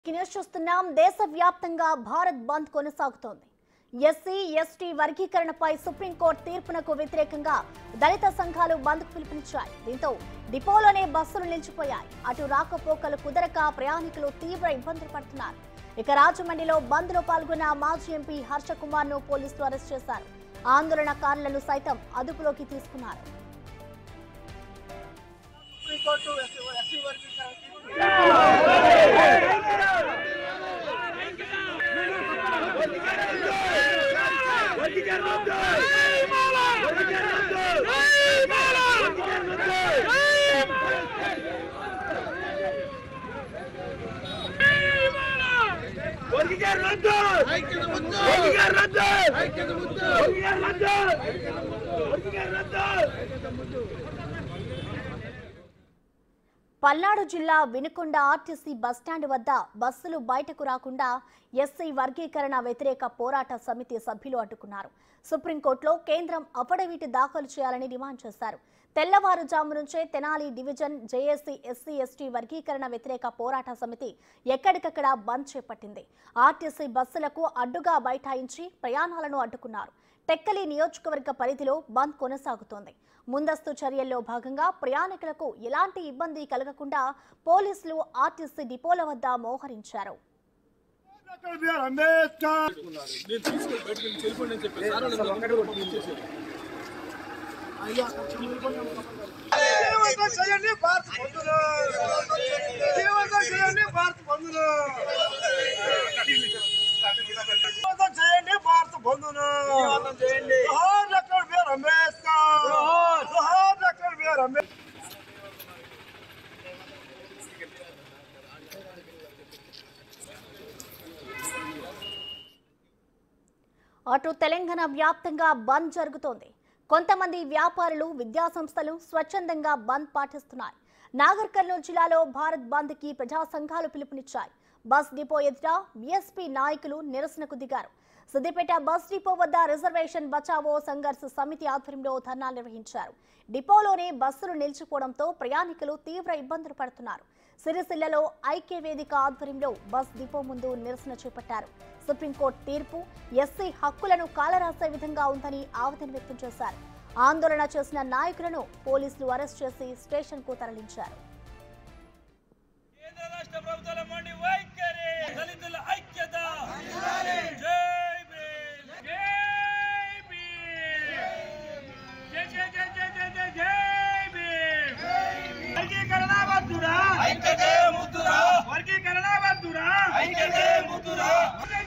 ఈ న్యూస్ చూస్తున్నాం దేశవ్యాప్తంగా భారత్ బంద్ కొనసాగుతోంది ఎస్సీ ఎస్టీ వర్గీకరణపై సుప్రీంకోర్టు తీర్పునకు వ్యతిరేకంగా దళిత సంఘాలు బంద్ పిలుపునిచ్చాయి దీంతో డిపోలోనే బస్సులు నిలిచిపోయాయి అటు రాకపోకలు కుదరక ప్రయాణికులు తీవ్ర ఇబ్బందులు పడుతున్నారు ఇక రాజమండ్రిలో బంద్ లో పాల్గొన్న మాజీ ఎంపీ హర్ష కుమార్ ను పోలీసులు అరెస్ట్ చేశారు ఆందోళనకారులను సైతం అదుపులోకి తీసుకున్నారు సుప్రీంకోర్టు ఎస్సీ ఎస్సీ వర్గీకరణ తీర్పు పల్నాడు జిల్లా వినుకొండ ఆర్టీసీ బస్టాండ్ వద్ద బస్సులు బయటకు రాకుండా ఎస్సీ వర్గీకరణ వ్యతిరేక పోరాట సమితి సభ్యులు అడ్డుకున్నారు సుప్రీంకోర్టులో కేంద్రం అఫిడవిట్ దాఖలు చేయాలని డిమాండ్ చేశారు తెల్లవారుజాము నుంచే Tenali division JAC SC ST వర్గీకరణ వ్యతిరేక పోరాట సమితి ఎక్కడికక్కడ బంద్ చేపట్టింది ఆర్టీసీ బస్సులకు అడ్డుగా బైఠాయించి ప్రయాణాలను అడ్డుకున్నారు టెక్కలి నియోజకవర్గ పరిధిలో బంద్ కొనసాగుతోంది ముందస్తు చర్యల్లో భాగంగా ప్రయాణికులకు ఎలాంటి ఇబ్బంది కలగకుండా పోలీసులు ఆర్టీసీ డిపోల వద్ద మోహరించారు డాక్టర్ బిఆర్ అంబేద్కర్ నేను తీసుకెళ్ళి బయటకు వెళ్ళి వెళ్ళిపోండి అని చెప్పి సార్ వాళ్ళు నన్ను పంపించేశారు. జీవంతం చేయండి భారత్ బంధులు జీవంతం చేయండి భారత్ బంధులు జీవంతం చేయండి భారత్ బంధులు జోహార్ డాక్టర్ బిఆర్ అంబేద్కర్ జోహార్ డాక్టర్ బిఆర్ అంబేద్కర్ అటు తెలంగాణ వ్యాప్తంగా బంద్ జరుగుతోంది కొంతమంది వ్యాపారులు విద్యాసంస్థలు స్వచ్ఛందంగా బంద్ పాటిస్తున్నాయి నాగర్ కర్నూలు జిల్లాలో భారత్ బంద్ కి ప్రజా సంఘాలు పిలుపునిచ్చాయి బస్ డిపో ఎదుట బీఎస్పీ నాయకులు నిరసనకు దిగారు సిద్దిపేట బస్ డిపో వద్ద రిజర్వేషన్ బచావో సంఘర్ష సమితి ఆధ్వర్యంలో ధర్నాలు నిర్వహించారు డిపోలోనే బస్సులు నిలిచిపోవడంతో ప్రయాణికులు తీవ్ర ఇబ్బందులు పడుతున్నారు సిరిసిల్లలో ఐక్య వేదిక ఆధ్వర్యంలో బస్ డిపో ముందు నిరసన చేపట్టారు సుప్రీంకోర్టు తీర్పు ఎస్సీ హక్కులను కాలరాసే విధంగా ఉందని ఆవేదన వ్యక్తం చేశారు ఆందోళన చేసిన నాయకులను పోలీసులు అరెస్ట్ చేసి స్టేషన్ కు తరలించారు కేంద్ర రాష్ట్ర ప్రభుత్వాల మొండి వైఖరి దళితుల ఐక్యత జై భీమ్ జై భీమ్ జై జై జై జై జై జై జై భీమ్ వర్గీకరణ వద్దురా ఐక్యతే ముద్దురా వర్గీకరణ వద్దురా ఐక్యతే ముద్దురా